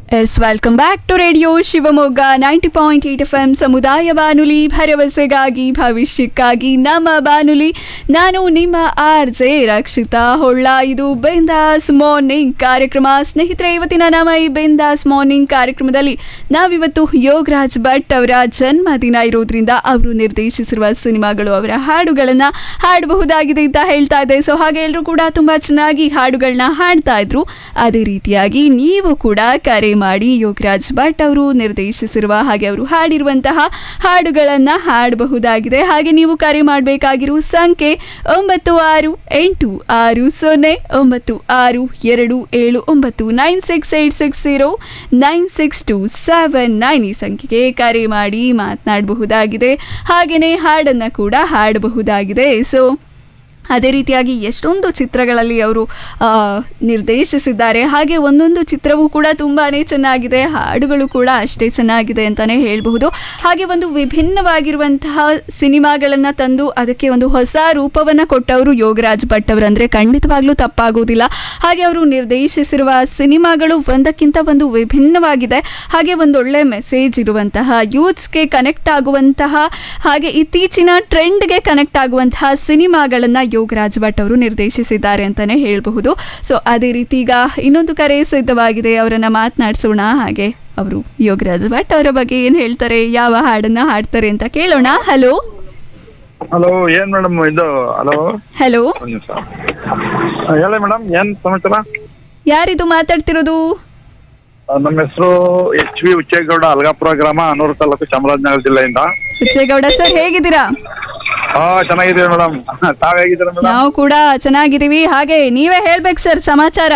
S welcome back to radio Shivamogga ninety point eight F M ಸಮುದಾಯ ಬಾನುಲಿ ಭರವಸೆಗಾಗಿ ಭವಿಷ್ಯಕ್ಕಾಗಿ ನಮ್ಮ ಬಾನುಲಿ ನಾನು ನಿಮ್ಮ ಆರ್ ಜೆ ರಕ್ಷಿತಾ ಹೊಳ್ಳ ಇದು ಬೆಂದಾಸ್ ಮಾರ್ನಿಂಗ್ ಕಾರ್ಯಕ್ರಮ ಸ್ನೇಹಿತರೆ ಇವತ್ತಿನ ನಮ್ಮ ಈ ಬೆಂದಾಸ್ ಮಾರ್ನಿಂಗ್ ಕಾರ್ಯಕ್ರಮದಲ್ಲಿ ನಾವಿವತ್ತು ಯೋಗರಾಜ್ ಭಟ್ ಅವರ ಜನ್ಮದಿನ ಇರೋದ್ರಿಂದ ಅವರು ನಿರ್ದೇಶಿಸಿರುವ ಸಿನಿಮಾಗಳು ಅವರ ಹಾಡುಗಳನ್ನು ಹಾಡಬಹುದಾಗಿದೆ ಅಂತ ಹೇಳ್ತಾ ಇದ್ದೆ ಸೊ ಹಾಗೆ ಎಲ್ಲರೂ ಕೂಡ ತುಂಬ ಚೆನ್ನಾಗಿ ಹಾಡುಗಳನ್ನ ಹಾಡ್ತಾ ಇದ್ರು ಅದೇ ರೀತಿಯಾಗಿ ನೀವು ಕೂಡ ಕರೆ ಮಾಡಿ ಯೋಗರಾಜ್ ಭಟ್ ಅವರು ನಿರ್ದೇಶಿಸಿರುವ ಹಾಗೆ ಅವರು ಹಾಡಿರುವಂತಹ ಹಾಡುಗಳನ್ನು ಹಾಡಬಹುದಾಗಿದೆ ಹಾಗೆ ನೀವು ಕರೆ ಮಾಡಬೇಕಾಗಿರುವ ಸಂಖ್ಯೆ ಒಂಬತ್ತು ಆರು ಎಂಟು ಆರು ಸೊನ್ನೆ ಒಂಬತ್ತು ಆರು ಎರಡು ಏಳು ಒಂಬತ್ತು nine six eight six zero nine six two seven nine ಈ ಸಂಖ್ಯೆಗೆ ಕರೆ ಮಾಡಿ ಮಾತನಾಡಬಹುದಾಗಿದೆ ಹಾಗೆಯೇ ಹಾಡನ್ನು ಕೂಡ ಹಾಡಬಹುದಾಗಿದೆ ಸೊ ಅದೇ ರೀತಿಯಾಗಿ ಎಷ್ಟೊಂದು ಚಿತ್ರಗಳಲ್ಲಿ ಅವರು ಆ, ನಿರ್ದೇಶಿಸಿದ್ದಾರೆ ಹಾಗೆ ಒಂದೊಂದು ಚಿತ್ರವೂ ಕೂಡ ತುಂಬಾ ಚೆನ್ನಾಗಿದೆ ಹಾಡುಗಳು ಕೂಡ ಅಷ್ಟೇ ಚೆನ್ನಾಗಿದೆ ಅಂತಲೇ ಹೇಳಬಹುದು ಹಾಗೆ ಒಂದು ವಿಭಿನ್ನವಾಗಿರುವಂತಹ ಸಿನಿಮಾಗಳನ್ನು ತಂದು ಅದಕ್ಕೆ ಒಂದು ಹೊಸ ರೂಪವನ್ನು ಕೊಟ್ಟವರು ಯೋಗರಾಜ್ ಭಟ್ ಅವರು ಅಂದರೆ ಖಂಡಿತವಾಗ್ಲೂ ತಪ್ಪಾಗೋದಿಲ್ಲ ಹಾಗೆ ಅವರು ನಿರ್ದೇಶಿಸಿರುವ ಸಿನಿಮಾಗಳು ಒಂದಕ್ಕಿಂತ ಒಂದು ವಿಭಿನ್ನವಾಗಿದೆ ಹಾಗೆ ಒಂದೊಳ್ಳೆ ಮೆಸೇಜ್ ಇರುವಂತಹ ಯೂತ್ಸ್ಗೆ ಕನೆಕ್ಟ್ ಆಗುವಂತಹ ಹಾಗೆ ಇತ್ತೀಚಿನ ಟ್ರೆಂಡ್ಗೆ ಕನೆಕ್ಟ್ ಆಗುವಂತಹ ಸಿನಿಮಾಗಳನ್ನು ಯೋಗರಾಜ್ ಭಟ್ ಅವರು ನಿರ್ದೇಶಿಸಿದ್ದಾರೆ ಅಂತಲೇ ಹೇಳಬಹುದು ಸೊ ಅದೇ ರೀತಿ ಈಗ ಇನ್ನೊಂದು ಕರೆ ಸಿದ್ಧವಾಗಿದೆ ಅವರನ್ನು ಮಾತನಾಡಿಸೋಣ ಹಾಗೆ ಅವರು ಯೋಗರಾಜ್ ಭಟ್ ಅವರ ಬಗ್ಗೆ ಏನು ಹೇಳ್ತಾರೆ ಯಾವ ಹಾಡನ್ನು ಹಾಡ್ತಾರೆ ಅಂತ ಕೇಳೋಣ ಹಲೋ ಹಲೋ ಏನ್ ಮೇಡಮ್ ಇದು ಹಲೋ ಹಲೋ ಒಂದ್ ನಿಮಿಷ ಹೇಳಿ ಮೇಡಮ್ ಏನ್ ಸಮಾಚಾರ ಯಾರಿದು ಮಾತಾಡ್ತಿರೋದು ಆ, ನಮ್ಮ ಹೆಸರು ಎಚ್ ವಿ ಉಚ್ಚೇಗೌಡ ಅಲ್ಗಾಪುರ ಗ್ರಾಮ ಅನೂರು ತಾಲೂಕು ಚಾಮರಾಜನಗರ ಜಿಲ್ಲೆಯಿಂದ ಹುಚ್ಚೇಗೌಡ ಸರ್ ಹೇಗಿದ್ದೀರಾ ಹಾ ಚೆನ್ನಾಗಿದ್ದೀವಿ ಮೇಡಮ್ ತಾವ್ ಹೇಗಿದ್ದೀರಾ ಮೇಡಮ್ ನಾವು ಕೂಡ ಚೆನ್ನಾಗಿದ್ದೀವಿ ಹಾಗೆ ನೀವೇ ಹೇಳ್ಬೇಕು ಸರ್ ಸಮಾಚಾರ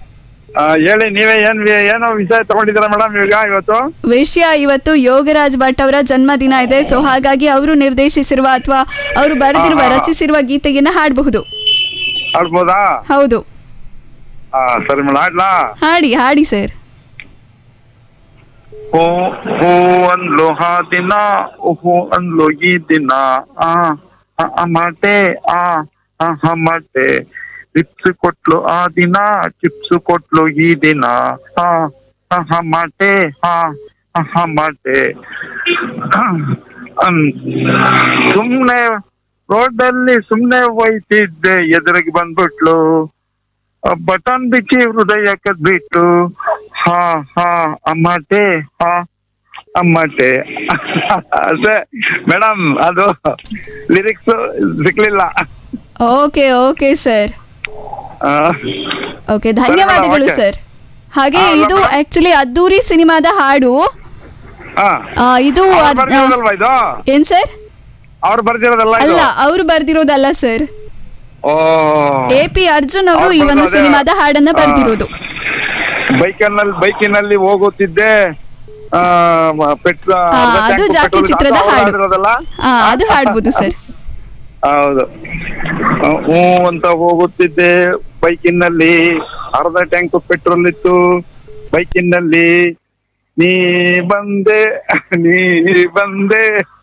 ಹೇಳಿ ನೀವೇ ಏನ್ ವಿ- ಏನೋ ವಿಷಯ ತಗೊಂಡಿದ್ದೀರಾ ಮೇಡಮ್ ಈಗ ಇವತ್ತು ವಿಷಯ ಇವತ್ತು ಯೋಗರಾಜ್ ಭಟ್ ಅವರ ಜನ್ಮದಿನ ಇದೆ ಸೊ ಹಾಗಾಗಿ ಅವರು ನಿರ್ದೇಶಿಸಿರುವ ಅಥವಾ ಅವರು ಬರೆದಿರುವ ಹಾ, ಹಾ. ರಚಿಸಿರುವ ಗೀತೆಯನ್ನ ಹಾಡಬಹುದು ಆಡ್ಬೋದಾ ಹೌದು ಹಾ ಸರಿ ಮೇಡಮ್ ಆಡ್ಲಾ ಹಾಡಿ ಹಾಡಿ ಸರ್ ಹೂ ಹೂ ಅಂದ್ಲು ಹಾ ದಿನ ಹೂ ಅಂದ್ಲು ಈ ದಿನ ಆ ಆ, ಆ ಮಾಟೆ ಆ ಆ, ಆ ಮಾಟೆ ಚಿಪ್ಸ್ ಕೊಟ್ಲು ಆ ದಿನ ಚಿಪ್ಸ್ ಕೊಟ್ಲು ಈ ದಿನ ಆ ಆ, ಆ ಮಾಟೆ ಆ ಆ, ಆ ಮಾಟೆ ಹ್ಮ್. ಸುಮ್ನೆ ರೋಡಲ್ಲಿ ಸುಮ್ನೆ ಹೋಯ್ತಿದ್ದೆ ಎದುರಿಗೆ ಬಂದ್ಬಿಟ್ಲು ಬಟನ್ ಬಿಚ್ಚಿ ಹೃದಯ ಕದ್ಬಿಟ್ಟು ಹಾ ಹಾ ಅಮ್ಮಟೆ ಹಾ ಅಮ್ಮಟೆ ಅದೇ ಮೇಡಮ್ ಅದು ಲಿರಿಕ್ಸ್ ಸಿಕ್ಲಿಲ್ಲ ಓಕೆ ಓಕೆ ಸರ್ ಆ, ಓಕೆ ಧನ್ಯವಾದಗಳು ಓಕೆ. ಸರ್ ಹಾಗೆ ಹಾ, ಇದು ಮೇಡಮ್. ಆಕ್ಚುಲಿ ಅದ್ದೂರಿ ಸಿನಿಮಾದ ಹಾಡು ಆ. ಆ, ಇದು ಅವ್ರು ಅದ್- ಬರ್ದಿರೋದಲ್ವಾ ಇದು ಏನ್ ಸರ್ ಅವ್ರು ಬರ್ದಿರೋದಲ್ಲ ಇದು ಅಲ್ಲ ಅವರು ಬರ್ದಿರೋದಲ್ಲ ಸರ್ ಓ ಎ ಪಿ ಅರ್ಜುನ್ ಅವರು ಅವ್ರು ಈ ಒಂದು ಬರ್ದಿರೋದೇ- ಸಿನಿಮಾದ ಹಾಡನ್ನ ಆ. ಬರ್ದಿರೋದು ಬೈಕಲ್ಲಿ ಬೈಕಿನಲ್ಲಿ ಹೋಗುತ್ತಿದ್ದೆ ಆ, ಮ- ಪೆಟ್ರ ಆ, ಅರ್ಧ ಅದು ಟ್ಯಾಂಕು ಜಾಕಿ ಪೆಟ್ರೋಲ್ ಚಿತ್ರದ ಅವ್ರು ಹಾಡು. ಹಾಡಿರೋದಲ್ಲ? ಆ, ಅದು ಹಾಡ್ಬೋದು ಸರ್ ಹೌದು ಹ್ಞೂ ಅಂತ ಹೋಗುತ್ತಿದ್ದೆ ಬೈಕಿನಲ್ಲಿ ಅರ್ಧ ಟ್ಯಾಂಕ್ ಪೆಟ್ರೋಲ್ ಇತ್ತು ಬೈಕಿನಲ್ಲಿ ನೀ ಬಂದೆ ನೀ ಬಂದೆ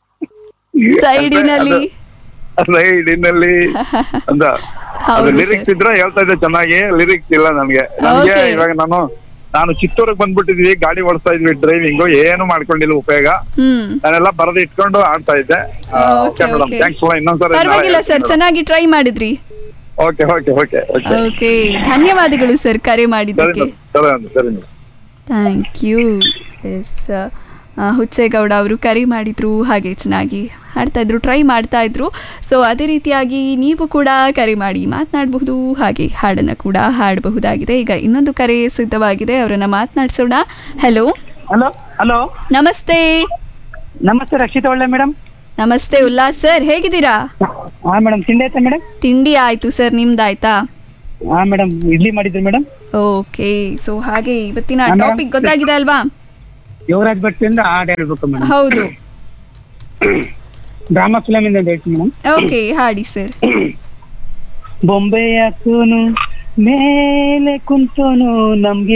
ಸೈಡಿನಲ್ಲಿ ಸೈಡಿನಲ್ಲಿ ಅಂತ ಅದು ಹೌದು ಲಿರಿಕ್ಸ್ ಸರ್ ಇದ್ರೆ ಹೇಳ್ತಾ ಇದ್ದೆ ಚೆನ್ನಾಗಿ ಲಿರಿಕ್ಸ್ ಇಲ್ಲ ನನ್ಗೆ ನನ್ಗೆ Okay. ಇವಾಗ ನಾನು ನಾನು ಚಿತ್ತೂರಿಗೆ ಬಂದ್ಬಿಟ್ಟಿದ್ವಿ ಗಾಡಿ ಓಡಿಸ್ತಾ ಇದ್ವಿ ಡ್ರೈವಿಂಗ್ ಏನು ಮಾಡ್ಕೊಂಡಿಲ್ಲ ಉಪಯೋಗ ಹ್ಮ್ ನಾನೆಲ್ಲ ಬರೆದು ಇಟ್ಕೊಂಡು ಆಡ್ತಾ ಇದ್ದೆ Okay, okay madam okay. Thanks ಇನ್ನೊಂದ್ಸರಿ ಪರವಾಗಿಲ್ಲ ಸರ್ ಚೆನ್ನಾಗಿ ಟ್ರೈ ಮಾಡಿದ್ರಿ okay okay okay okay okay ಧನ್ಯವಾದಗಳು ಸರ್ ಕರೆ ಸರಿ ಮಾಡಿದ್ದಕ್ಕೆ ಮೇಡಮ್ ಸರಿ ಮೇಡಮ್ ಸರಿ madam thank you S Huchchegowda ಅವರು ಕರೆ ಮಾಡಿದ್ರು ಹಾಗೆ ಚೆನ್ನಾಗಿ ಹಾಡ್ತಾ ಇದ್ರು ಟ್ರೈ ಮಾಡ್ತಾ ಇದ್ರು ಸೊ ಅದೇ ರೀತಿಯಾಗಿ ನೀವು ಕೂಡ ಕರೆ ಮಾಡಿ ಮಾತನಾಡಬಹುದು ಹಾಗೆ ಹಾಡನ್ನು ಕೂಡ ಹಾಡಬಹುದಾಗಿದೆ ಈಗ ಇನ್ನೊಂದು ಕರೆ ಸಿದ್ಧವಾಗಿದೆ ಅವರನ್ನು ಮಾತನಾಡಿಸೋಣ ಹಲೋ ಹಲೋ ಹಲೋ ನಮಸ್ತೆ ನಮಸ್ತೆ ರಕ್ಷಿತಾ ಒಳ್ಳೆ ಮೇಡಮ್ ನಮಸ್ತೆ ಉಲ್ಲಾಸ್ ಸರ್ ಹೇಗಿದ್ದೀರಾ ಹಾ ಮೇಡಮ್ ತಿಂಡಿ ಆಯ್ತಾ ಮೇಡಮ್ ತಿಂಡಿ ಆಯ್ತು ಸರ್ ನಿಮ್ದಾಯ್ತಾ ಹಾ ಮೇಡಮ್ ಇಡ್ಲಿ ಮಾಡಿದ್ರಿ ಮೇಡಮ್ ಓಕೆ ಸೊ ಹಾಗೆ ಇವತ್ತಿನ ಹಾ, madam. ಟಾಪಿಕ್ ಗೊತ್ತಾಗಿದೆ ಅಲ್ವಾ ಯುವರಾಜ್ ಭಟ್ ಇಂದ ಹಾಡು ಹೇಳ್ಬೇಕು ಮೇಡಮ್ ಹೌದು ಡ್ರಾಮಾ ಫಿಲಮ್ ಇಂದ ಒಂದು ಹೇಳ್ತೀನಿ ಮೇಡಮ್ ಓಕೆ ಹಾಡಿ ಸರ್ ಬೊಂಬೆಯ ಕೂನು ಮೇಲೆ ಕುಂತೋನು ನಮ್ಗೆ